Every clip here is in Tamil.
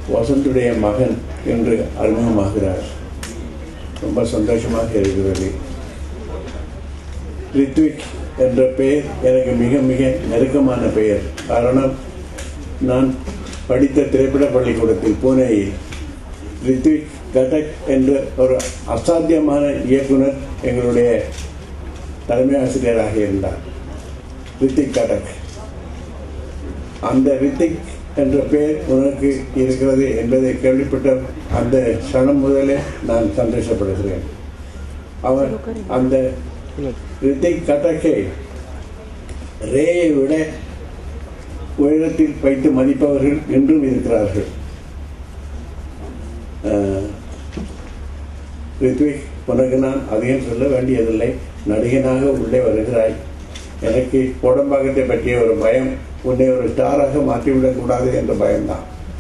வசந்துடைய மகன் என்று அறிமுகமாகிறார் ரொம்ப சந்தோஷமாக இருக்கிறது ரித்விக் என்ற பெயர் எனக்கு மிக மிக நெருக்கமான பெயர் காரணம் நான் படித்த திரைப்பட பள்ளிக்கூடத்தில் பூனேயில் ரித்விக் கட்டக் என்ற ஒரு அசாத்தியமான இயக்குனர் எங்களுடைய தலைமை ஆசிரியராக இருந்தார் ரித்திக் கட்டக் அந்த ரித்திக் என்ற பெயர் உனக்கு இருக்கிறது என்பதை கேள்விப்பட்ட அந்த க்ஷணம் முதலே நான் சந்தோஷப்படுகிறேன் அவர் அந்த ரித்திக் கட்டக்கை ரேயை விட உயரத்தில் வைத்து மதிப்பவர்கள் இன்றும் இருக்கிறார்கள் அஹ், ரித்விக் உனக்கு நான் அதிகம் சொல்ல வேண்டியதில்லை நடிகனாக உள்ளே வருகிறாய் எனக்கு கோடம்பாக்கத்தை பற்றிய ஒரு பயம் உன்னை ஒரு ஸ்டாராக மாற்றிவிடக்கூடாது என்ற பயம்தான்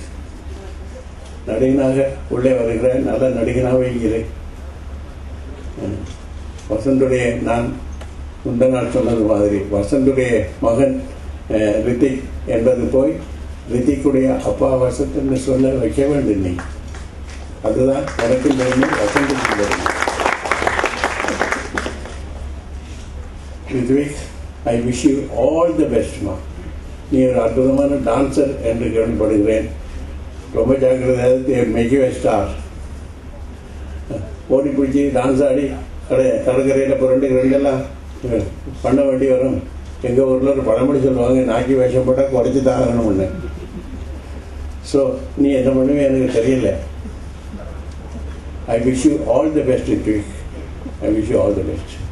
நடிகனாக உள்ளே வருகிறாய் நல்ல நடிகனாகவே இரு அஹ், வசந்துடைய நான் முந்த நாள் சொன்னது மாதிரி வசந்துடைய மகன் அஹ், ரித்திக் என்பது போய் ரித்திக்குடைய அப்பா வசந்த்னு சொல்ல வைக்க வேண்டும் நீ அதுதான் எனக்கும் பெருமை வசந்துக்கும் பெருமை Rithvik I wish you all the பெஸ்ட்மா நீ ஒரு அற்புதமான டான்சர் என்று கேள்விப்படுகிறேன் ரொம்ப ஜாக்கிரதையாக மெகி ஸ்டார் ஓடி பிடிச்சி டான்ஸ் ஆடி கடை கடற்கரையில் புரண்டு ரெண்டெல்லாம் பண்ண வேண்டி வரும் எங்கள் ஊரில் ஒரு பழமொழி சொல்லுவாங்க நாக்கி வேஷம் போட்டால் குறைச்சி தாகணும் ஒன்று ஸோ நீ என்ன பண்ணுவே எனக்கு தெரியல I wish you all the best it I wish you all the best